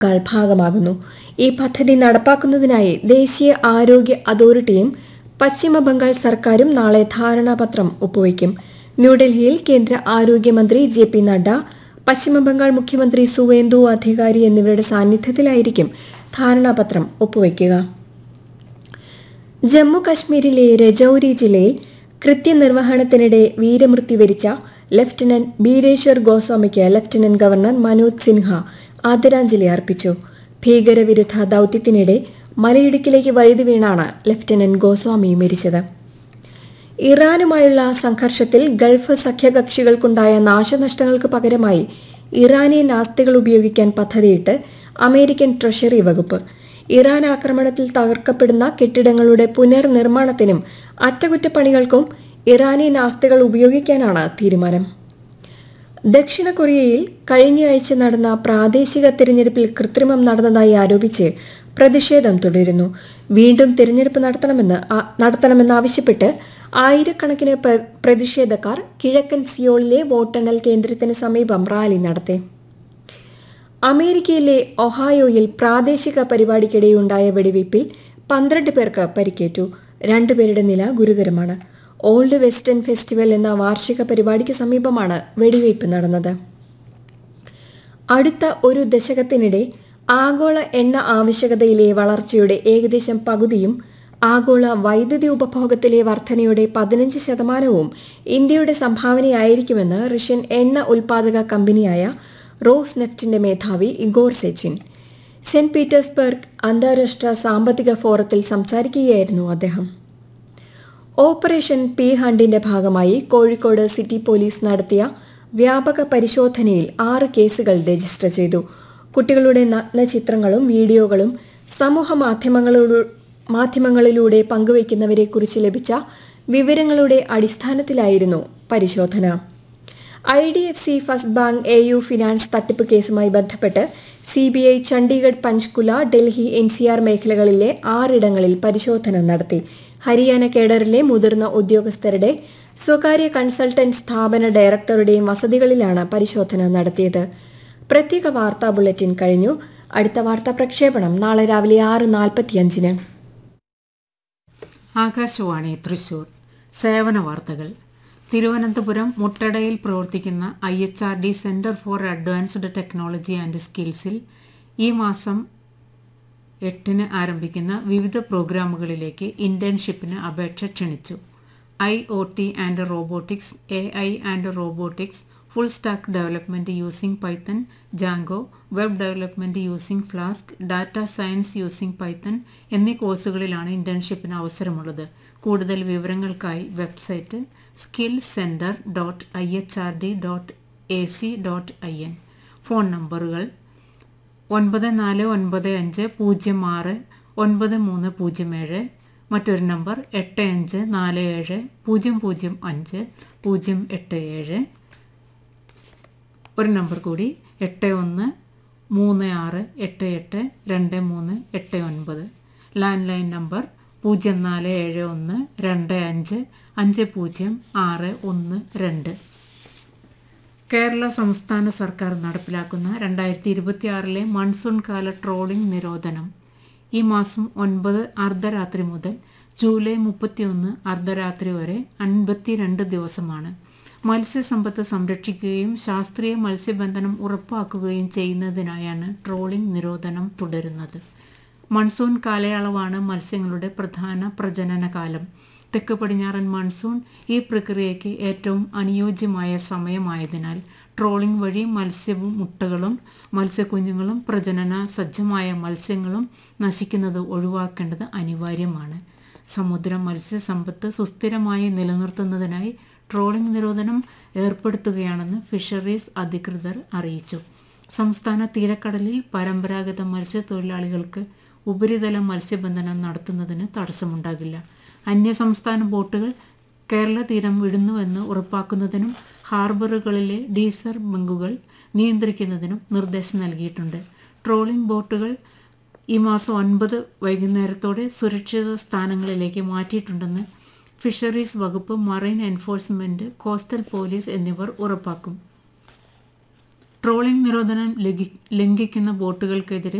ക്കാൾ ഭാഗമാകുന്നു ഈ പദ്ധതി നടപ്പാക്കുന്നതിനായി ദേശീയ ആരോഗ്യ അതോറിറ്റിയും പശ്ചിമ ബംഗാൾ സർക്കാരും നാളെ ധാരണാപത്രം ഒപ്പുവയ്ക്കും ന്യൂഡൽഹിയിൽ കേന്ദ്ര ആരോഗ്യമന്ത്രി ജെ പി നഡ്ഡ പശ്ചിമ ബംഗാൾ മുഖ്യമന്ത്രി സുവേന്ദു അധികാരി എന്നിവരുടെ സാന്നിധ്യത്തിലായിരിക്കും ധാരണാപത്രം ഒപ്പുവയ്ക്കുക ജമ്മു കശ്മീരിലെ രജൌരി ജില്ലയിൽ കൃത്യനിർവഹണത്തിനിടെ വീരമൃത്യു വരിച്ച ലഫ്റ്റനന്റ് ബീരേശ്വർ ഗോസ്വാമിക്ക് ലഫ്റ്റനന്റ് ഗവർണർ മനോജ് സിൻഹ ആദരാഞ്ജലി അർപ്പിച്ചു ഭീകരവിരുദ്ധ ദൌത്യത്തിനിടെ മലയിടുക്കിലേക്ക് വഴുതി വീണാണ് ലഫ്റ്റനന്റ് ഗോസ്വാമി മരിച്ചത് ഇറാനുമായുള്ള സംഘർഷത്തിൽ ഗൾഫ് സഖ്യകക്ഷികൾക്കുണ്ടായ നാശനഷ്ടങ്ങൾക്ക് പകരമായി ഇറാനിയൻ ആസ്തികൾ ഉപയോഗിക്കാൻ പദ്ധതിയിട്ട് അമേരിക്കൻ ട്രഷറി വകുപ്പ് ഇറാൻ ആക്രമണത്തിൽ തകർക്കപ്പെടുന്ന കെട്ടിടങ്ങളുടെ പുനർനിർമ്മാണത്തിനും അറ്റകുറ്റപ്പണികൾക്കും ഇറാനിയൻ ആസ്തികൾ ഉപയോഗിക്കാനാണ് തീരുമാനം ദക്ഷിണ കൊറിയയിൽ കഴിഞ്ഞയാഴ്ച നടന്ന പ്രാദേശിക തിരഞ്ഞെടുപ്പിൽ കൃത്രിമം നടന്നതായി ആരോപിച്ച് പ്രതിഷേധം തുടരുന്നു വീണ്ടും തിരഞ്ഞെടുപ്പ് നടത്തണമെന്ന് ആ- നടത്തണമെന്നാവശ്യപ്പെട്ട് ആയിരക്കണക്കിന് പ്ര- പ്രതിഷേധക്കാർ കിഴക്കൻ സിയോളിലെ വോട്ടെണ്ണൽ കേന്ദ്രത്തിന് സമീപം റാലി നടത്തി അമേരിക്കയിലെ ഒഹായോയിൽ പ്രാദേശിക പരിപാടിക്കിടെയുണ്ടായ വെടിവയ്പിൽ പന്ത്രണ്ട് പേർക്ക് പരിക്കേറ്റു രണ്ടുപേരുടെ നില ഗുരുതരമാണ് ഓൾഡ് വെസ്റ്റേൺ ഫെസ്റ്റിവൽ എന്ന വാർഷിക പരിപാടിക്ക് സമീപമാണ് വെടിവയ്പ് നടന്നത് അടുത്ത ഒരു ദശകത്തിനിടെ ആഗോള എണ്ണ ആവശ്യകതയിലെ വളർച്ചയുടെ ഏകദേശം പകുതിയും ആഗോള വൈദ്യുതി ഉപഭോഗത്തിലെ വർധനയുടെ പതിനഞ്ച് ശതമാനവും ഇന്ത്യയുടെ സംഭാവനയായിരിക്കുമെന്ന് റഷ്യൻ എണ്ണ ഉൽപാദക കമ്പനിയായ റോസ് നെഫ്റ്റിന്റെ മേധാവി ഇഗോർ സെച്ചിൻ സെന്റ് പീറ്റേഴ്സ്ബർഗ് അന്താരാഷ്ട്ര സാമ്പത്തിക ഫോറത്തിൽ സംസാരിക്കുകയായിരുന്നു അദ്ദേഹം ഓപ്പറേഷൻ പി ഹണ്ടിന്റെ ഭാഗമായി കോഴിക്കോട് സിറ്റി പോലീസ് നടത്തിയ വ്യാപക പരിശോധനയിൽ ആറ് കേസുകൾ രജിസ്റ്റർ ചെയ്തു കുട്ടികളുടെ നഗ്നചിത്രങ്ങളും വീഡിയോകളും സമൂഹ മാധ്യമങ്ങളോട് മാധ്യമങ്ങളിലൂടെ പങ്കുവയ്ക്കുന്നവരെക്കുറിച്ച് ലഭിച്ച വിവരങ്ങളുടെ അടിസ്ഥാനത്തിലായിരുന്നു പരിശോധന I D F C first bank A U finance തട്ടിപ്പ് കേസുമായി ബന്ധപ്പെട്ട് C B I Chandigarh Panchkula Delhi N C R മേഖലകളിലെ ആറിടങ്ങളിൽ പരിശോധന നടത്തി ഹരിയാന കേഡറിലെ മുതിർന്ന ഉദ്യോഗസ്ഥരുടെ സ്വകാര്യ കൺസൾട്ടന്റ് സ്ഥാപന ഡയറക്ടറുടെയും വസതികളിലാണ് പരിശോധന നടത്തിയത് പ്രത്യേക വാർത്താ ബുള്ളറ്റിൻ കഴിഞ്ഞു അടുത്ത വാർത്താ പ്രക്ഷേപണം നാളെ രാവിലെ ആറ് നാൽപ്പത്തിയഞ്ചിന് ആകാശവാണി തൃശൂർ സേവന വാർത്തകൾ തിരുവനന്തപുരം മുട്ടടയിൽ പ്രവർത്തിക്കുന്ന I H R D centre for advanced technology and സ്കിൽസിൽ ഈ മാസം എട്ടിന് ആരംഭിക്കുന്ന വിവിധ പ്രോഗ്രാമുകളിലേക്ക് ഇന്റേൺഷിപ്പിന് അപേക്ഷ ക്ഷണിച്ചു I O T and robotics A I and robotics full stack development using Python Django web development using Flask data science using Python എന്നീ കോഴ്സുകളിലാണ് ഇന്റേൺഷിപ്പിന് അവസരമുള്ളത് കൂടുതൽ വിവരങ്ങൾക്കായി website skill centre dot I H R D dot A C dot I N phone നമ്പറുകൾ ഒൻപത് നാല് ഒൻപത് അഞ്ച് പൂജ്യം ആറ് ഒൻപത് മൂന്ന് പൂജ്യം ഏഴ് മറ്റൊരു നമ്പർ എട്ട് അഞ്ച് നാല് ഏഴ് പൂജ്യം പൂജ്യം അഞ്ച് പൂജ്യം എട്ട് ഏഴ് ഒരു നമ്പർ കൂടി എട്ട് ഒന്ന് മൂന്ന് ആറ് എട്ട് എട്ട് രണ്ട് മൂന്ന് എട്ട് ഒൻപത് ലാൻഡ് ലൈൻ നമ്പർ പൂജ്യം നാല് ഏഴ് ഒന്ന് രണ്ട് അഞ്ച് അഞ്ച് പൂജ്യം ആറ് ഒന്ന് രണ്ട് കേരള സംസ്ഥാന സർക്കാർ നടപ്പിലാക്കുന്ന രണ്ടായിരത്തി ഇരുപത്തിയാറിലെ മൺസൂൺ കാല ട്രോളിംഗ് നിരോധനം ഈ മാസം ഒൻപത് അർദ്ധരാത്രി മുതൽ ജൂലൈ മുപ്പത്തിയൊന്ന് അർദ്ധരാത്രി വരെ അൻപത്തിരണ്ട് ദിവസമാണ് മത്സ്യസമ്പത്ത് സംരക്ഷിക്കുകയും ശാസ്ത്രീയ മത്സ്യബന്ധനം ഉറപ്പാക്കുകയും ചെയ്യുന്നതിനായാണ് ട്രോളിംഗ് നിരോധനം തുടരുന്നത് മൺസൂൺ കാലയളവാണ് മത്സ്യങ്ങളുടെ പ്രധാന പ്രജനന കാലം തെക്ക് പടിഞ്ഞാറൻ മൺസൂൺ ഈ പ്രക്രിയയ്ക്ക് ഏറ്റവും അനുയോജ്യമായ സമയമായതിനാൽ ട്രോളിംഗ് വഴി മത്സ്യവും മുട്ടകളും മത്സ്യക്കുഞ്ഞുങ്ങളും പ്രജനന സജ്ജമായ മത്സ്യങ്ങളും നശിക്കുന്നത് ഒഴിവാക്കേണ്ടത് അനിവാര്യമാണ് സമുദ്ര മത്സ്യസമ്പത്ത് സുസ്ഥിരമായി നിലനിർത്തുന്നതിനായി ട്രോളിംഗ് നിരോധനം ഏർപ്പെടുത്തുകയാണെന്ന് ഫിഷറീസ് അധികൃതർ അറിയിച്ചു സംസ്ഥാന തീരക്കടലിൽ പരമ്പരാഗത മത്സ്യത്തൊഴിലാളികൾക്ക് ഉപരിതല മത്സ്യബന്ധനം നടത്തുന്നതിന് തടസ്സമുണ്ടാകില്ല അന്യസംസ്ഥാന ബോട്ടുകൾ കേരള തീരം വിടുന്നുവെന്ന് ഉറപ്പാക്കുന്നതിനും ഹാർബറുകളിലെ ഡീസർ ബങ്കുകൾ നിയന്ത്രിക്കുന്നതിനും നിർദ്ദേശം നൽകിയിട്ടുണ്ട് ട്രോളിംഗ് ബോട്ടുകൾ ഈ മാസം ഒൻപത് വൈകുന്നേരത്തോടെ സുരക്ഷിത സ്ഥാനങ്ങളിലേക്ക് മാറ്റിയിട്ടുണ്ടെന്ന് ഫിഷറീസ് വകുപ്പ് മറൈൻ എൻഫോഴ്സ്മെൻറ്റ് കോസ്റ്റൽ പോലീസ് എന്നിവർ ഉറപ്പാക്കും ട്രോളിംഗ് നിരോധനം ലംഘി- ലംഘിക്കുന്ന ബോട്ടുകൾക്കെതിരെ